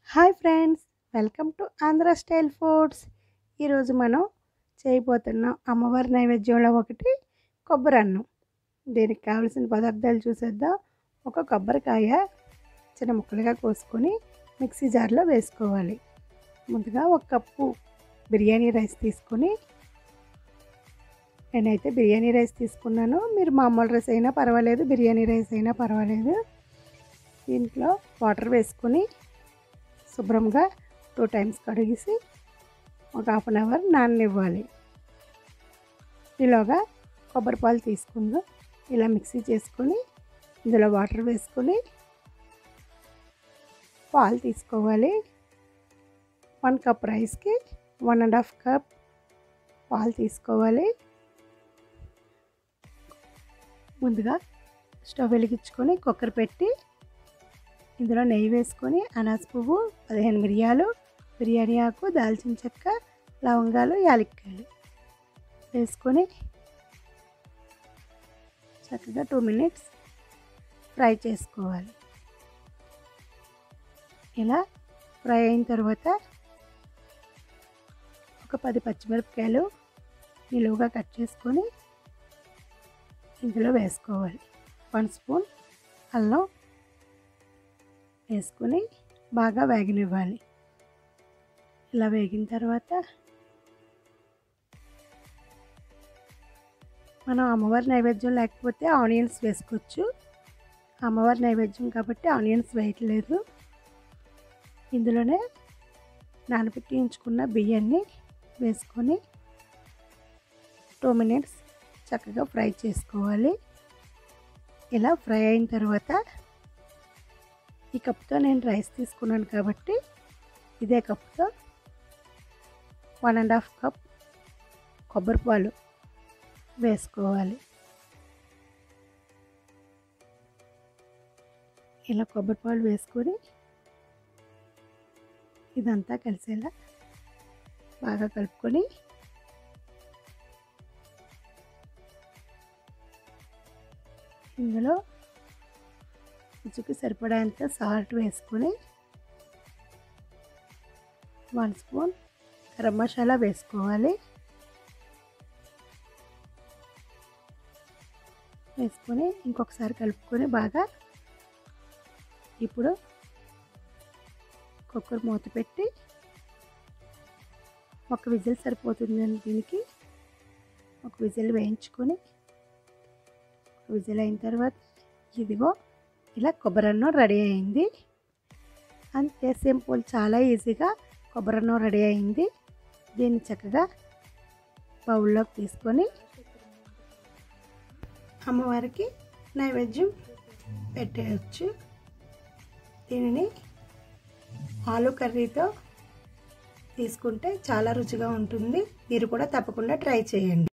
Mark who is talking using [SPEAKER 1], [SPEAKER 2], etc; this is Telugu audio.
[SPEAKER 1] hi friends welcome to Andhra style foods ఈరోజు మనం చేయబోతున్నాం అమ్మవారి నైవేద్యంలో ఒకటి కొబ్బరి అన్నం దీనికి కావలసిన పదార్థాలు చూసేద్దాం ఒక కొబ్బరికాయ చిన్న ముక్కలుగా కోసుకొని మిక్సీ జార్లో వేసుకోవాలి ముందుగా ఒక కప్పు బిర్యానీ రైస్ తీసుకొని నేనైతే బిర్యానీ రైస్ తీసుకున్నాను మీరు మామూలు రైస్ అయినా పర్వాలేదు బిర్యానీ రైస్ అయినా పర్వాలేదు దీంట్లో వాటర్ వేసుకొని శుభ్రంగా టూ టైమ్స్ కడిగేసి ఒక హాఫ్ అన్ అవర్ నాననివ్వాలి ఈలోగా కొబ్బరి పాలు తీసుకుందాం ఇలా మిక్సీ చేసుకొని ఇందులో వాటర్ వేసుకొని పాలు తీసుకోవాలి వన్ కప్ రైస్కి వన్ అండ్ హాఫ్ కప్ పాలు తీసుకోవాలి ముందుగా స్టవ్ వెలిగించుకొని కుక్కర్ పెట్టి ఇందులో నెయ్యి వేసుకొని అనాస పువ్వు పదిహేను మిరియాలు బిర్యానీ ఆకు దాల్చిన చెక్క లవంగాలు యాలక్కాయలు వేసుకొని చక్కగా టూ మినిట్స్ ఫ్రై చేసుకోవాలి ఇలా ఫ్రై అయిన తర్వాత ఒక పది పచ్చిమిరపకాయలు నిలువుగా కట్ చేసుకొని ఇందులో వేసుకోవాలి వన్ స్పూన్ అల్లం వేసుకొని బాగా వేగనివ్వాలి ఇలా వేగిన తర్వాత మనం అమ్మవారి నైవేద్యం లేకపోతే ఆనియన్స్ వేసుకోవచ్చు అమ్మవారి నైవేద్యం కాబట్టి ఆనియన్స్ వేయట్లేదు ఇందులోనే నానబెట్టి ఉంచుకున్న బియ్యాన్ని వేసుకొని టూ మినిట్స్ చక్కగా ఫ్రై చేసుకోవాలి ఇలా ఫ్రై అయిన తర్వాత ఈ కప్తో నేను రైస్ తీసుకున్నాను కాబట్టి ఇదే కప్తో వన్ అండ్ హాఫ్ కప్ కొబ్బరి పాలు వేసుకోవాలి ఇలా కొబ్బరి పాలు వేసుకొని ఇదంతా కలిసేలా బాగా కలుపుకొని ఇందులో రుచికి సరిపడేంత సాల్ట్ వేసుకొని వన్ స్పూన్ గరం మసాలా వేసుకోవాలి వేసుకొని ఇంకొకసారి కలుపుకొని బాగా ఇప్పుడు కుక్కర్ మూత పెట్టి ఒక విజిల్ సరిపోతుందని దీనికి ఒక విజిల్ వేయించుకొని విజిల్ అయిన తర్వాత ఇదిగో ఇలా కొబ్బరి అన్నం రెడీ అయింది అంతే సింపుల్ చాలా ఈజీగా కొబ్బరి అన్నం రెడీ అయింది దీన్ని చక్కగా బౌల్లోకి తీసుకొని అమ్మవారికి నైవేద్యం పెట్టేయచ్చు దీనిని ఆలు కర్రీతో తీసుకుంటే చాలా రుచిగా ఉంటుంది మీరు కూడా తప్పకుండా ట్రై చేయండి